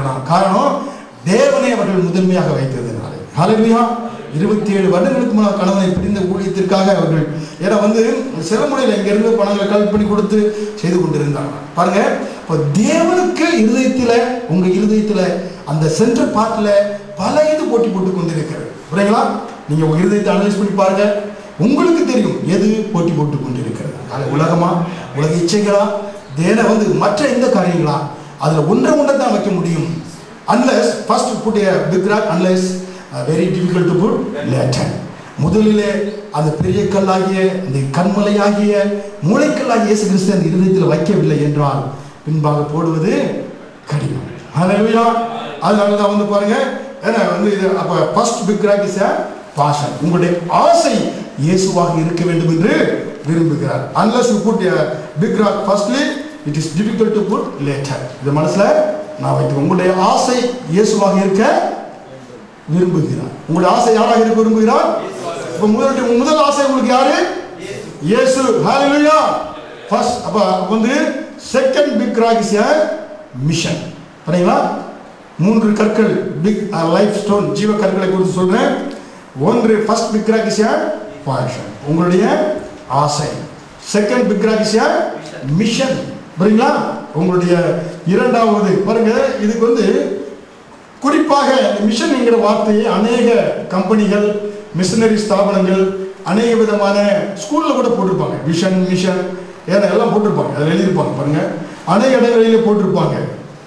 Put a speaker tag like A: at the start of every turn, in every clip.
A: காரணம் காரணம் தேவனை அவர்கள் முதன்மையாக வைத்ததுனால ஹalleluya இருபத்தி ஏழு வருடங்களுக்கு முன்னால் கணவனை பிரிந்த ஊழியத்திற்காக அவர்கள் ஏன்னா வந்து சில முறையில் இங்கிருந்து பணங்களை கலெக்ட் பண்ணி கொடுத்து செய்து கொண்டிருந்தாங்க பாருங்க இப்போ தேவனுக்கு இருதயத்தில் உங்க இருதயத்தில் அந்த சென்ட்ரல் பார்ட்டில் பல இது போட்டி போட்டு கொண்டிருக்கிறது புரியுங்களா நீங்க உங்க இருதயத்தை அனலைஸ் பண்ணி பாருங்க உங்களுக்கு தெரியும் எது போட்டி போட்டு கொண்டிருக்கிறது அது உலகமா உலக இச்சைகளா தேன வந்து மற்ற எந்த காரியங்களா அதுல ஒன்றை ஒன்றை தான் வைக்க முடியும் unless first put a big rock unless very difficult to put later முதலிலே அந்த பெரிய கல்லாகிய அந்த கண்மலையாகிய மூளைக்கல்லாகிய இயேசு கிறிஸ்து அந்த இருதயத்தில் வைக்கவில்லை என்றால் பின்பாக போடுவது கடினம் ஹalleluya அதனால தான் வந்து பாருங்க ஏன்னா வந்து இது அப்ப first big rock is passion உங்களுடைய ஆசை இயேசுவாக இருக்க வேண்டும் என்று விரும்புகிறார் unless you put a big rock firstly it is difficult to put later இது மனசுல நான் வைத்து உங்களுடைய ஆசை இயேசுவாக இருக்க விரும்புகிறார் உங்களுடைய ஆசை யாராக இருக்க விரும்புகிறார் இப்ப முதல் முதல் ஆசை உங்களுக்கு யாரு இயேசு ஹalleluya ஃபர்ஸ்ட் அப்ப வந்து second big rock is a mission சரிங்களா மூன்று கற்கள் பிக் லைஃப் ஸ்டோன் ஜீவ கற்களை குறித்து சொல்றேன் ஒன்று first big rock is a passion உங்களுடைய ஆசை second big rock is a mission புரியுங்களா உங்களுடைய இரண்டாவது பாருங்க இதுக்கு வந்து குறிப்பாக இந்த மிஷன்ங்கிற வார்த்தையை அநேக கம்பெனிகள் மிஷனரி ஸ்தாபனங்கள் அநேக விதமான ஸ்கூலில் கூட போட்டிருப்பாங்க விஷன் மிஷன் ஏன்னா எல்லாம் போட்டிருப்பாங்க அதில் எழுதியிருப்பாங்க பாருங்க அநேக இடங்களிலே போட்டிருப்பாங்க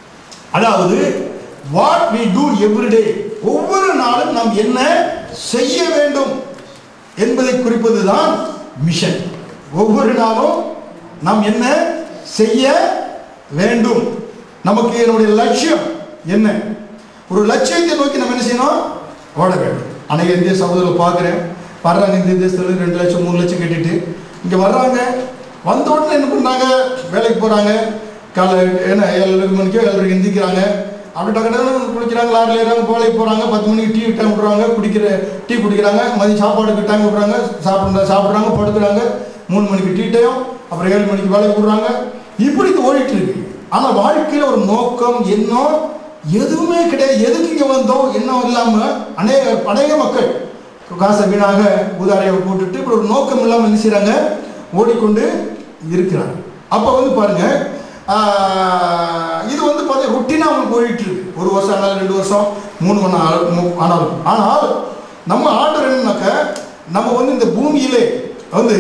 A: அதாவது வாட் we do everyday ஒவ்வொரு நாளும் நாம் என்ன செய்ய வேண்டும் என்பதை குறிப்பது தான் மிஷன் ஒவ்வொரு நாளும் நாம் என்ன செய்ய வேண்டும் நமக்கு என்னுடைய லட்சியம் என்ன ஒரு லட்சியத்தை நோக்கி நம்ம என்ன செய்யணும் ஓட வேண்டும் அநேக இந்திய சகோதரர்கள் பார்க்குறேன் வர்றாங்க இந்திய தேசத்தில் ரெண்டு லட்சம் மூணு லட்சம் கட்டிட்டு இங்கே வர்றாங்க வந்த உடனே என்ன பண்ணுறாங்க வேலைக்கு போகிறாங்க காலை என்ன ஏழு மணிக்கோ ஏழரைக்கு எந்திரிக்கிறாங்க அப்படி டக்கு டக்குனு குளிக்கிறாங்க லாரியில் ஏறாங்க வேலைக்கு போகிறாங்க பத்து மணிக்கு டீ டைம் விட்றாங்க குடிக்கிற டீ குடிக்கிறாங்க மதியம் சாப்பாடுக்கு டைம் விட்றாங்க சாப்பிட்ற சாப்பிட்றாங்க படுக்கிறாங்க மூணு மணிக்கு டீ டைம் அப்புறம் ஏழு மணிக்கு வேலைக்கு விட்றாங்க இப்படி இது ஓடிட்டு இருக்கு ஆனால் வாழ்க்கையில் ஒரு நோக்கம் எண்ணம் எதுவுமே கிடையாது எதுக்கு இங்கே வந்தோம் எண்ணம் இல்லாமல் அநேக அநேக மக்கள் காசை வீணாக உதாரியாக போட்டுட்டு இப்படி ஒரு நோக்கம் இல்லாமல் என்ன செய்கிறாங்க ஓடிக்கொண்டு இருக்கிறாங்க அப்போ வந்து பாருங்க ஆஹ், இது வந்து பார்த்தீங்கன்னா ரொட்டீனாக அவங்க போயிட்டு இருக்கு ஒரு வருஷம் ஆனாலும் ரெண்டு வருஷம் மூணு மணி ஆனாலும் மூ- ஆனாலும் ஆனால் நம்ம ஆர்டர் என்னன்னாக்க நம்ம வந்து இந்த பூமியிலே வந்து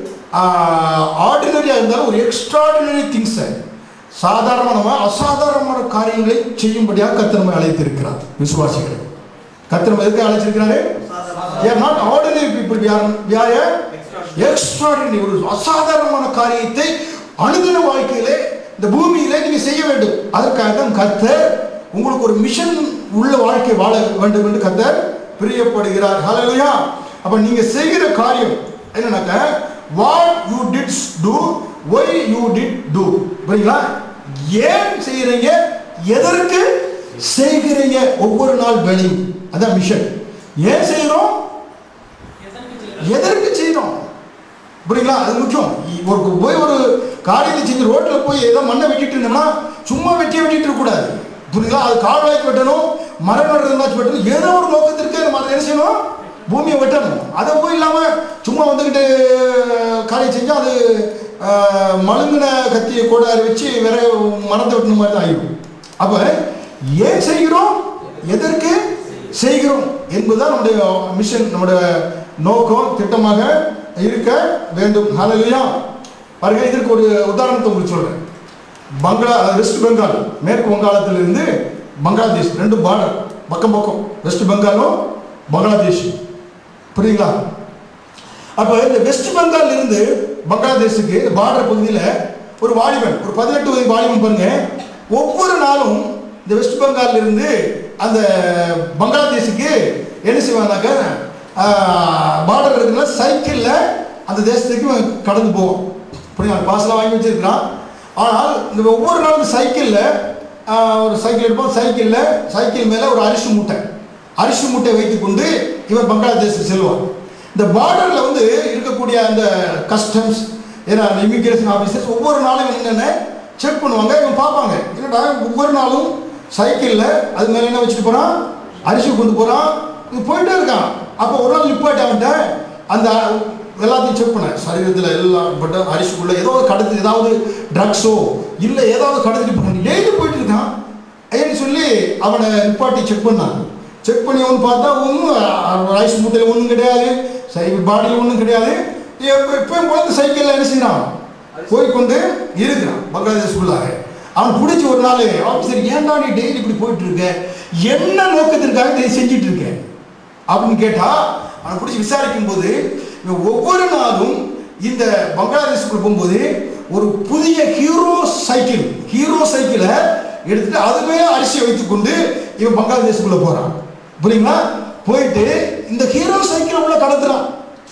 A: ஆர்டினரியாக இருந்தாலும் ஒரு எக்ஸ்ட்ராடினரி திங்ஸை சாதாரணமான அசாதாரணமான காரியங்களை செய்யும்படியாக கர்த்தர் நம்மை அழைத்திருக்கிறார் விசுவாசிகளை கர்த்தர் நம்ம எதுக்கு அழைச்சிருக்கிறாரு we are not ordinary people we are we are a extraordinary ஒரு அசாதாரணமான காரியத்தை அனுதின வாழ்க்கையிலே இந்த பூமியிலே நீங்க செய்ய வேண்டும் அதற்காக தான் கர்த்தர் உங்களுக்கு ஒரு மிஷன் உள்ள வாழ்க்கை வாழ வேண்டும் என்று கர்த்தர் பிரியப்படுகிறார் ஹalleluya அப்ப நீங்க செய்கிற காரியம் என்னன்னாக்க what you did do why you did do புரியுங்களா ஏன் செய்யறீங்க எதற்கு செய்கிறீங்க ஒவ்வொரு நாள் வேலையும் அதான் மிஷன் ஏன் செய்யறோம் எதற்கு செய்யறோம் புரியுங்களா அது முக்கியம் இ- ஒரு போய் ஒரு காரியத்தை செஞ்சு ரோட்ல போய் ஏதோ மண்ணை வெட்டிட்டு இருந்தோம்னா சும்மா வெட்டியே வெட்டிட்டு இருக்க கூடாது புரியுங்களா அது கால்வாய்க்கு வெட்டணும் மரம் நடுறதுனாச்சும் வெட்டணும் ஏதோ ஒரு நோக்கத்திற்கு நம்ம அதை என்ன செய்யணும் பூமியை வெட்டணும் அதை போய் இல்லாம சும்மா வந்துக்கிட்டு காரியம் செஞ்சா அது ஆஹ், மழுங்கின கத்தியை கோடாரி வச்சு வேற மரத்தை வெட்டின மாதிரி தான் ஆகிடும் அப்ப ஏன் செய்கிறோம் எதற்கு செய்கிறோம் என்பதுதான் நம்முடைய மிஷன் நம்முடைய நோக்கம் திட்டமாக இருக்க வேண்டும் ஹalleluya பாருங்க இதற்கு ஒரு உதாரணத்தை உங்களுக்கு சொல்றேன் பங்களா வெஸ்ட் பெங்கால் மேற்கு வங்காளத்திலிருந்து பங்களாதேஷ் ரெண்டு பார்டர் பக்கம் பக்கம் வெஸ்ட் பெங்காலும் பங்களாதேஷ் புரியுங்களா அப்போ இந்த வெஸ்ட் பெங்கால்ல இருந்து பங்களாதேஷுக்கு பார்டர் பகுதியில் ஒரு வாலிபன் ஒரு பதினெட்டு வயது வாலிபன் பாருங்க ஒவ்வொரு நாளும் இந்த வெஸ்ட் பெங்கால்ல இருந்து அந்த பங்களாதேஷுக்கு என்ன செய்வாங்கனாக்க பார்டர் இருக்குன்னா சைக்கிளில் அந்த தேசத்துக்கு இவன் கடந்து போவான் புரியுங்களா பாஸ்லாம் வாங்கி வச்சிருக்கிறான் ஆனால் இந்த ஒவ்வொரு நாளும் சைக்கிளில் ஒரு சைக்கிள் எடுப்போம் சைக்கிளில் சைக்கிள் மேலே ஒரு அரிசி மூட்டை அரிசி மூட்டை வைத்துக்கொண்டு இவர் பங்களாதேஷுக்கு செல்வார் இந்த பார்டரில் வந்து இருக்கக்கூடிய அந்த கஸ்டம்ஸ் ஏன்னா இமிகிரேஷன் ஆஃபீஸர்ஸ் ஒவ்வொரு நாளும் என்னென்ன செக் பண்ணுவாங்க இவங்க பார்ப்பாங்க என்னடா ஒவ்வொரு நாளும் சைக்கிளில் அது மேலே என்ன வச்சுட்டு போகிறான் அரிசி கொண்டு போகிறான் இது போயிட்டே இருக்கான் அப்போ ஒரு நாள் நிப்பாட்டி அவன்கிட்ட அந்த எல்லாத்தையும் செக் பண்ண சரீரத்தில் எல்லாம் பட்ட அரிசிக்குள்ள ஏதோ ஒரு கடத்து ஏதாவது ட்ரக்ஸோ இல்லை ஏதாவது கடத்திட்டு போகணும் டெய்லி போயிட்டு இருக்கான் ஏன்னு சொல்லி அவனை நிப்பாட்டி செக் பண்ணான் செக் பண்ணி அவன் பார்த்தா ஒன்றும் ரைஸ் மூட்டையில் ஒன்றும் கிடையாது சைக்கிள் பாடியில் ஒன்றும் கிடையாது எப்போ எப்பயும் போல இந்த சைக்கிளில் என்ன செய்யறான் போய் கொண்டு இருக்கிறான் பங்களாதேஷ்குள்ளாக அவன் பிடிச்சி ஒரு நாள் ஆஃபீஸர் ஏன்டா நீ டெய்லி இப்படி போயிட்டு இருக்க என்ன நோக்கத்திற்காக இதை செஞ்சிட்டு இருக்க அப்படின்னு கேட்டா அவனை பிடிச்சி விசாரிக்கும் போது இவன் ஒவ்வொரு நாளும் இந்த பங்களாதேஷுக்குள்ள போகும்போது ஒரு புதிய ஹீரோ சைக்கிள் ஹீரோ சைக்கிளை எடுத்துட்டு அதுவே அரிசியை வைத்துக்கொண்டு இவன் பங்களாதேஷுக்குள்ள போறான் புரியுங்களா போயிட்டு இந்த ஹீரோ சைக்கிளை உள்ள கடத்துறான்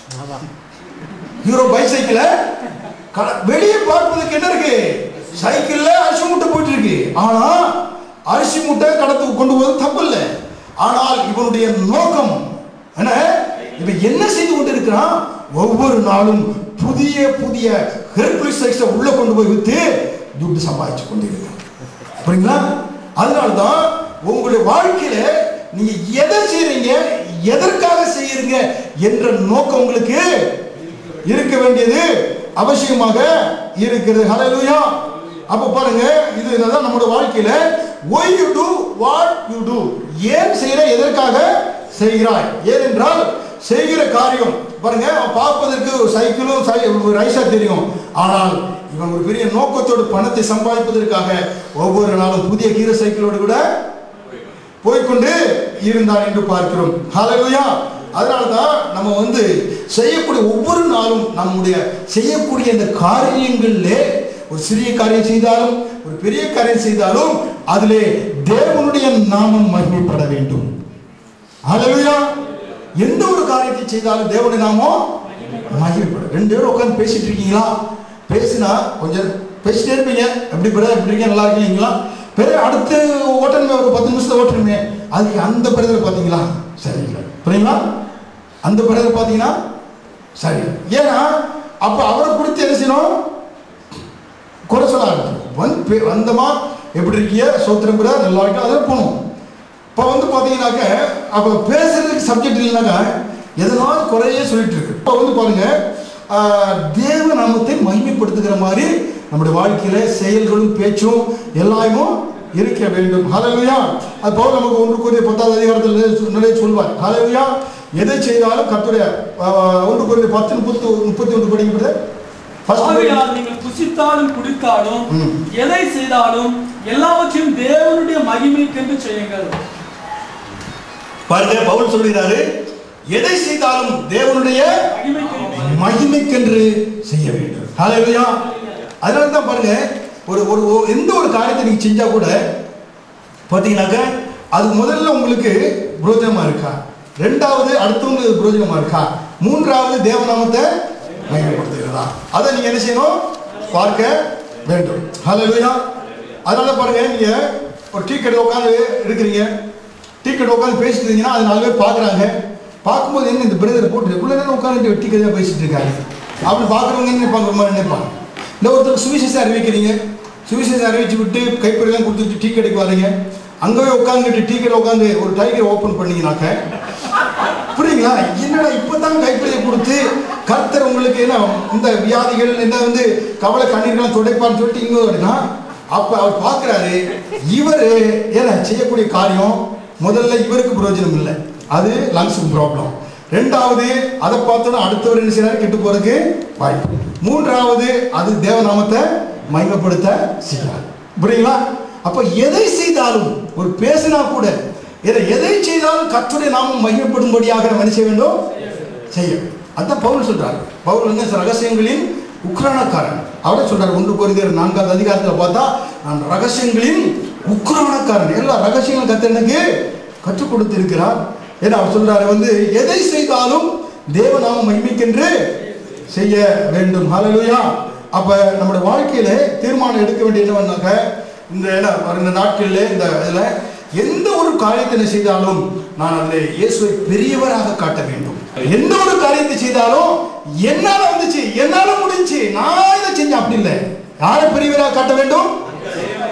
A: ஹீரோ பைசைக்கிளை க- வெளியே பார்ப்பதற்கு என்ன இருக்கு சைக்கிள்ல அரிசி மூட்டை போயிட்டு இருக்கு ஆனா அரிசி மூட்டை கடத்து கொண்டு போவது தப்பு இல்லை ஆனால் இவனுடைய நோக்கம் என்ன இவன் என்ன செய்து கொண்டு இருக்கிறான் ஒவ்வொரு நாளும் புதிய புதிய ஹெர்குலிஸ் சைஸை உள்ள கொண்டு போய் வித்து துட்டு சம்பாதிச்சு கொண்டு இருக்கிறான் புரியுங்களா அதனால தான் உங்களுடைய வாழ்க்கையில நீங்க எதை செய்றீங்க எதற்காக செய்யறீங்க என்ற நோக்கம் உங்களுக்கு இருக்க வேண்டியது அவசியமாக இருக்கிறது ஹalleluya அப்ப பாருங்க இது என்னதான் நம்முடைய வாழ்க்கையில why you do what you do ஏன் செய்யற எதற்காக செய்கிறாய் ஏனென்றால் செய்கிற காரியம் பாருங்க அவன் பார்ப்பதற்கு ஒரு சைக்கிளும் சை- ஒரு ரைஸா தெரியும் ஆனால் இவன் ஒரு பெரிய நோக்கத்தோடு பணத்தை சம்பாதிப்பதற்காக ஒவ்வொரு நாளும் புதிய கீரை சைக்கிளோடு கூட போய்க்கொண்டு இருந்தான் என்று பார்க்கிறோம் ஹalleluya அதனால தான் நம்ம வந்து செய்யக்கூடிய ஒவ்வொரு நாளும் நம்முடைய செய்யக்கூடிய இந்த காரியங்களிலே ஒரு சிறிய காரியம் செய்தாலும் ஒரு பெரிய காரியம் செய்தாலும் அதிலே தேவனுடைய நாமம் மகிமைப்பட வேண்டும் ஹalleluya எந்த ஒரு காரியத்தை செய்தாலும் தேவனுடைய நாமம் மகிமைப்படும் ரெண்டு பேரும் உட்கார்ந்து பேசிட்டு இருக்கீங்களா பேசினா கொஞ்சம் பேசிட்டே இருப்பீங்க எப்படி பிரதர் எப்படி இருக்கீங்க நல்லா இருக்கீங்களா பிறகு அடுத்து ஓட்டணுமே ஒரு பத்து நிமிஷத்துல ஓட்டணுமே அதுக்கு அந்த பிரதர் பார்த்தீங்களா சரியில்லை புரியுங்களா அந்த பிரதர் பார்த்தீங்கன்னா சரி ஏன்னா அப்போ அவரை கொடுத்து என்ன செய்யணும் குறை சொல்ல ஆரம்பிச்சிடும் வந்து பே- வந்தமா எப்படி இருக்கிய சோத்திரம் கூட நல்லா இருக்கா அதில் போகணும் இப்போ வந்து பார்த்தீங்கன்னாக்க அப்போ பேசுறதுக்கு சப்ஜெக்ட் இல்லைனாக்கா எதனாலும் குறையே சொல்லிட்டு இருக்கு இப்போ வந்து பாருங்க ஆஹ், தேவ நாமத்தை மகிமைப்படுத்துகிற மாதிரி நம்முடைய வாழ்க்கையில செயல்களும் பேச்சும் எல்லாமே இருக்க வேண்டும் ஹalleluya அது போல நமக்கு ஒன்று கூறிய பத்தாவது அதிகாரத்தில் நிறைய சொல்வார் ஹalleluya எதை செய்தாலும் கர்த்தருடைய ஆஹ், ஒன்று கூறிய பத்து முப்பத்தி முப்பத்தி ஒன்று படிக்கிறது ஃபர்ஸ்ட்
B: ஆகையால் நீங்கள் புசித்தாலும் குடித்தாலும்
A: ம்.
B: எதை செய்தாலும் எல்லாவற்றையும் தேவனுடைய மகிமைக்கென்று செய்யுங்கள்
A: பாருங்க பவுல் சொல்கிறாரு எதை செய்தாலும் தேவனுடைய
B: மகிமைக்கென்று
A: மகிமைக்கென்று செய்ய வேண்டும் ஹalleluya அதனால தான் பாருங்க ஒரு ஒரு ஒரு- எந்த ஒரு காரியத்தை நீங்க செஞ்சா கூட பார்த்தீங்கன்னாக்க அது முதல்ல உங்களுக்கு புரோஜனமா இருக்கா ரெண்டாவது அடுத்தவங்களுக்கு புரோஜனமா இருக்கா மூன்றாவது தேவநாமத்தை மகிமைப்படுத்துகிறதா அதை நீங்க என்ன செய்யணும் பார்க்க வேண்டும் ஹalleluya அதனால பாருங்க நீங்க ஒரு டீ கடை உட்காந்து இருக்கிறீங்க டீ கடை உட்காந்து பேசிட்டு இருந்தீங்கன்னா அது நாலு பேர் பார்க்குறாங்க பார்க்கும்போது என்ன இந்த பிரதர் போட்டு இவ்வளோ நேரம் உட்காந்து டீ கதையாக பேசிட்டு இருக்காரு அப்படி பார்க்குறவங்க என்ன நினைப்பாங்க ரொம்ப நினைப்பாங்க இல்லை ஒருத்தர் சுவிசேஷம் அறிவிக்கிறீங்க சுவிசேஷம் அறிவிச்சு விட்டு கைப்பறிலாம் கொடுத்துட்டு டீ கடைக்கு வரீங்க அங்கேயே உட்காந்துட்டு டீ கடை உட்காந்து ஒரு டைகர் ஓப்பன் பண்ணீங்கனாக்க புரியுங்களா என்னடா இப்பதான் கைப்பிடியை கொடுத்து கர்த்தர் உங்களுக்கு என்ன இந்த வியாதிகள் என்ன வந்து கவலை கண்ணீர்லாம் துடைப்பான்னு சொல்லிட்டு இங்க வருதுன்னா அப்ப அவர் பார்க்குறாரு இவர் ஏன்னா செய்யக்கூடிய காரியம் முதல்ல இவருக்கு பிரயோஜனம் இல்லை அது லங்ஸுக்கு ப்ராப்ளம் ரெண்டாவது அதை பார்த்தோன்னா அடுத்தவர் என்ன செய்யறாரு கெட்டு போறதுக்கு வாய்ப்பு மூன்றாவது அது தேவநாமத்தை மகிமைப்படுத்த செய்யறாரு புரியுங்களா அப்ப எதை செய்தாலும் ஒரு பேசினா கூட எதை எதை செய்தாலும் கர்த்தருடைய நாமம் மகிமைப்படும்படியாக நம்ம என்ன செய்ய வேண்டும் செய்ய அதான் பவுல் சொல்றாரு பவுல் வந்து சில ரகசியங்களின் உக்ரானக்காரன் அவரே சொல்றாரு ஒன்று குறைந்தர் நான்காவது அதிகாரத்தில் பார்த்தா நான் ரகசியங்களின் உக்ரானக்காரன் எல்லா ரகசியங்களும் கத்த எனக்கு கற்றுக் கொடுத்திருக்கிறார் ஏன்னா அவர் சொல்றாரு வந்து எதை செய்தாலும் தேவநாம மகிமைக்கென்று செய்ய வேண்டும் ஹalleluya அப்ப நம்முடைய வாழ்க்கையில தீர்மானம் எடுக்க வேண்டிய என்னவென்னாக்க இந்த என்ன இந்த நாட்களில் இந்த இதில் எந்த ஒரு காரியத்தை செய்தாலும் நான் அதில் இயேசுவை பெரியவராக காட்ட வேண்டும் எந்த ஒரு காரியத்தை செய்தாலும் என்னால வந்துச்சு என்னால முடிஞ்சு நான் இதை செஞ்சேன் அப்படி இல்லை யாரை பெரியவராக காட்ட வேண்டும்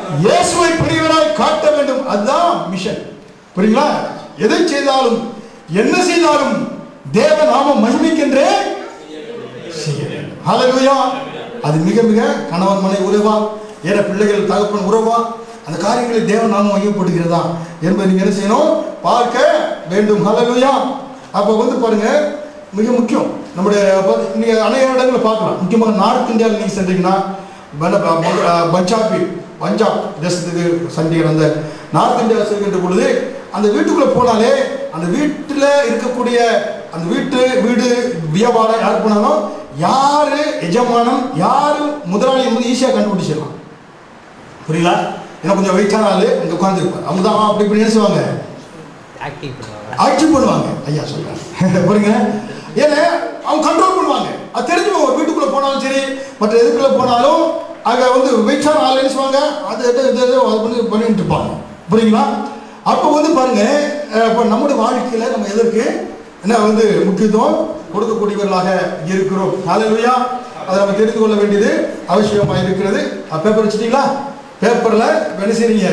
A: இயேசுவை பெரியவராய் காட்ட வேண்டும் அதுதான் மிஷன் புரியுங்களா எதை செய்தாலும் என்ன செய்தாலும் தேவ நாம மகிமைக்கென்றே செய்ய வேண்டும் ஹalleluya அது மிக மிக கணவன் மனை உறவா ஏற பிள்ளைகள் தகப்பன் உறவா அந்த காரியங்களை தேவ நாமம் மையப்படுகிறதா என்பதை நீங்க என்ன செய்யணும் பார்க்க வேண்டும் ஹalleluya அப்போ வந்து பாருங்க மிக முக்கியம் நம்முடைய ப- நீங்க அநேக இடங்களை பார்க்கலாம் முக்கியமாக நார்த் இந்தியாவில் நீங்க சென்றீங்கன்னா பன- ப- மொ- அஹ் பஞ்சாபி பஞ்சாப் தேசத்துக்கு சென்றீங்க அந்த நார்த் இந்தியா செல்கின்ற பொழுது அந்த வீட்டுக்குள்ள போனாலே அந்த வீட்டில் இருக்கக்கூடிய அந்த வீட்டு வீடு வியாபாரம் யார் போனாலும் யாரு எஜமானம் யாரு முதலாளி என்பது ஈஸியாக கண்டுபிடிச்சிடலாம் புரியுங்களா ஏன்னா கொஞ்சம் வெயிட்டான ஆளு அங்கே உட்காந்துருப்பார் அவங்க தான் அப்படி இப்படி என்ன செய்வாங்க
C: ஆக்டிவ் பண்ணுவாங்க
A: ஆட்சி பண்ணுவாங்க ஐயா சொல்றாங்க புரியுங்க ஏன்னா அவங்க கண்ட்ரோல் பண்ணுவாங்க அது தெரிஞ்சு ஒரு வீட்டுக்குள்ள போனாலும் சரி மற்ற எதுக்குள்ள போனாலும் அங்க வந்து வெயிட்டான ஆள் என்ன செய்வாங்க அது இது இது இது அது பண்ணி பண்ணிட்டு இருப்பாங்க புரியுங்களா அப்போ வந்து பாருங்க அஹ், இப்போ நம்முடைய வாழ்க்கையில நம்ம எதற்கு என்ன வந்து முக்கியத்துவம் கொடுக்கக்கூடியவர்களாக இருக்கிறோம் ஹalleluya அதை நம்ம தெரிந்து கொள்ள வேண்டியது அவசியமாக இருக்கிறது பேப்பர் வச்சுட்டீங்களா பேப்பரில் என்ன செய்றீங்க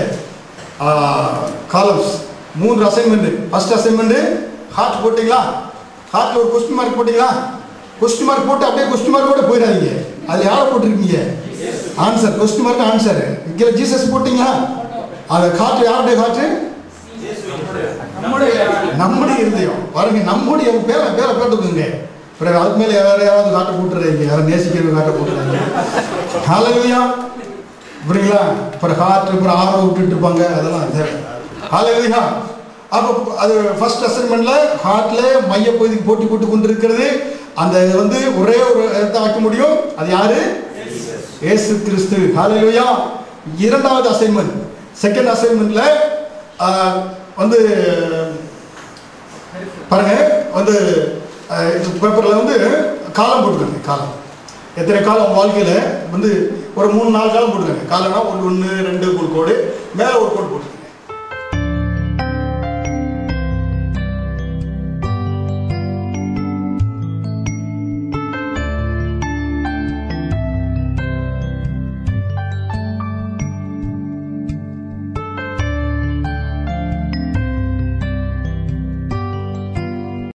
A: காலம்ஸ் மூன்று அசைன்மெண்ட் ஃபர்ஸ்ட் அசைன்மெண்ட் ஹார்ட் போட்டிங்களா ஹார்ட்ல ஒரு கொஸ்டின் மார்க் போட்டிங்களா கொஸ்டின் மார்க் போட்டு அப்படியே கொஸ்டின் மார்க் கூட போயிடாதீங்க அது யாரை போட்டிருக்கீங்க ஆன்சர் கொஸ்டின் மார்க் ஆன்சர் கீழே ஜீசஸ் போட்டிங்களா அது காற்று யாருடைய காற்று
B: நம்முடைய
A: நம்முடைய இருதயம் பாருங்க நம்முடைய பேரை பேரை போட்டுக்கோங்க பிறகு அதுக்கு மேலே வேற யாராவது காட்ட போட்டுறாங்க யாரும் நேசிக்கிறது காட்ட போட்டுறாங்க ஹalleluya புரியுங்களா அப்புறம் காற்று அப்புறம் ஆற விட்டுட்டு இருப்பாங்க அதெல்லாம் தேவை ஹalleluya அப்போ அது ஃபர்ஸ்ட் அசைன்மெண்ட்ல ஹார்ட்ல மைய பகுதிக்கு போட்டி போட்டு கொண்டு இருக்கிறது அந்த இது வந்து ஒரே ஒரு இடத்த வைக்க முடியும் அது யாரு இயேசு கிறிஸ்து ஹalleluya இரண்டாவது அசைன்மெண்ட் செகண்ட் அசைன்மெண்ட்ல வந்து பாருங்க வந்து அஹ், இது பேப்பர்ல வந்து காலம் போட்டுருக்காங்க காலம் எத்தனை காலம் வாழ்க்கையில வந்து ஒரு மூணு நாலு காலம் போட்டுருக்காங்க காலம்னா ஒன்று ஒன்று ரெண்டு ஒரு கோடு மேலே ஒரு கோடு போட்டு